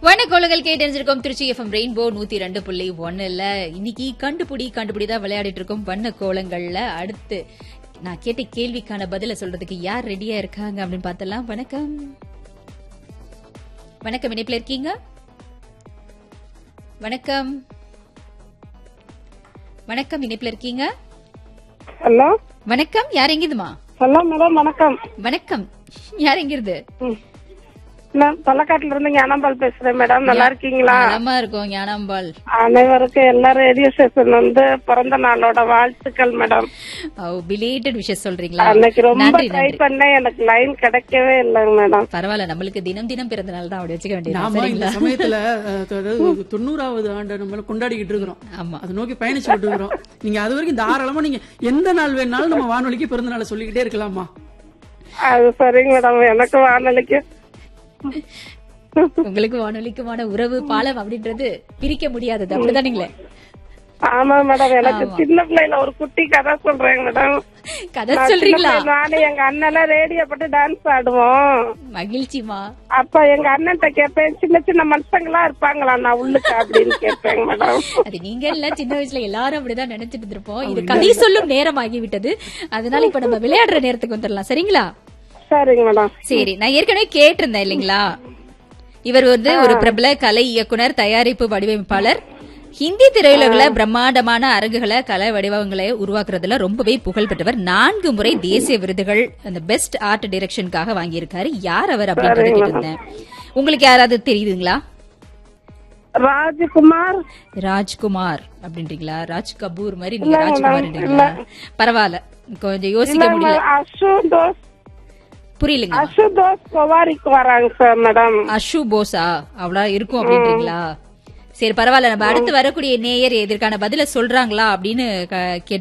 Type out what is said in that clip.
வணக்கோளுகள் கேட்டறிஞ்சிருக்கோம் Trichy FM rainbow நூத்தி ரெண்டு புள்ளி ஒன்னுல இன்னைக்கு கண்டுபிடி கண்டுபிடி தான் விளையாடிட்டு இருக்கோம் வண்ண கோலங்கள்ல அடுத்து நான் கேட்ட கேள்விக்கான பதில சொல்றதுக்கு யார் ரெடியா இருக்காங்க அப்படின்னு பார்த்தலாம் வணக்கம் வணக்கம் இணைப்புல இருக்கீங்க வணக்கம் வணக்கம் இணைப்புல இருக்கீங்க ஹலோ வணக்கம் யார் எங்கிருதுமா ஹலோ மேடம் வணக்கம் வணக்கம் யார் எங்கிருந்து ம். நான் பல்லக்காட்டுல இருந்து ஞானம்பால் பேசுறேன் மேடம் நல்லா இருக்கீங்களா நலமா இருக்கோம் ஞானாம்பாள் அனைவருக்கும் எல்லா ரேடியோ ஸ்டேஷன் வந்து பிறந்த நாளோட வாழ்த்துக்கள் மேடம் பிலேட்டட் விஷயம் சொல்றீங்களா அன்னைக்கு ரொம்ப நன்றி ட்ரை நன்றி பண்ணேன் எனக்கு லைன் கிடைக்கவே இல்லைங்க மேடம் பரவாயில்ல நம்மளுக்கு தினம் தினம் பிறந்த நாள் தான் அப்படி வச்சுக்க வேண்டியது நாம இந்த சரிங்களா சமயத்துல அஹ், அதாவது தொண்ணூறாவது ஆண்டு நம்ம கொண்டாடிக்கிட்டு இருக்கிறோம் ஆமா அதை நோக்கி பயணிச்சுட்டு இருக்கிறோம் நீங்க அது வரைக்கும் தாராளமா நீங்க எந்த நாள் வேணாலும் நம்ம வானொலிக்கு பிறந்த நாளை சொல்லிக்கிட்டே இருக்கலாமா அது சரிங்க மேடம் எனக்கு வானொலிக்கு உங்களுக்கு வானொலிக்குமான உறவு பாலம் அப்படின்றது பிரிக்க முடியாதது அப்படிதானுங்களே ஆமா மேடம் எனக்கு சின்ன பிள்ளைல ஒரு குட்டி கதை சொல்றேங்க மேடம் கதை நான் சின்ன சொல்றீங்களா பிள்ளைல நானும் எங்க அண்ணெல்லாம் ரேடியோ போட்டு டான்ஸ் ஆடுவோம் மகிழ்ச்சிமா அப்ப எங்க அண்ணன்ட்ட கேட்பேன் சின்ன சின்ன மனுஷங்களா இருப்பாங்களா நான் உள்ளுக்கு அப்படின்னு கேட்பேங்க மேடம் அது நீங்க எல்லாம் சின்ன வயசுல எல்லாரும் அப்படிதான் நினைச்சிட்டு இருந்திருப்போம் இது கதை சொல்லும் நேரம் ஆகிவிட்டது அதனால இப்ப நம்ம விளையாடுற நேரத்துக்கு வந்துடலாம் சரிங்களா சரிங்க மேடம் சரி நான் ஏற்கனவே கேட்டிருந்தேன் இல்லைங்களா இவர் வந்து ஒரு பிரபல கலை இயக்குனர் தயாரிப்பு வடிவமைப்பாளர் ஹிந்தி திரையுலகில் பிரம்மாண்டமான அரங்குகளை கலை வடிவங்களை உருவாக்குறதுல ரொம்பவே புகழ் பெற்றவர் நான்கு முறை தேசிய விருதுகள் அந்த பெஸ்ட் ஆர்ட் டைரக்ஷனுக்காக வாங்கியிருக்காரு யார் அவர் அப்படின்றத கேட்டிருந்தேன் உங்களுக்கு யாராவது தெரியுதுங்களா ராஜ்குமார் ராஜ்குமார் அப்படின்றீங்களா ராஜ் கபூர் மாதிரி நீங்க ராஜ்குமார்ன்றீங்களா பரவாயில்ல கொஞ்சம் யோசிக்க முடியல அசுதோஸ் புரியலங்க அசுதோஸ் பவாரிக்கு வராங்க சார் மேடம் அஷு போஸா அவ்வளோ இருக்கும் அப்படின்றீங்களா சரி பரவாயில்ல நம்ம அடுத்து வரக்கூடிய நேயர் இதற்கான பதில சொல்றாங்களா அப்படின்னு க- கேட்டு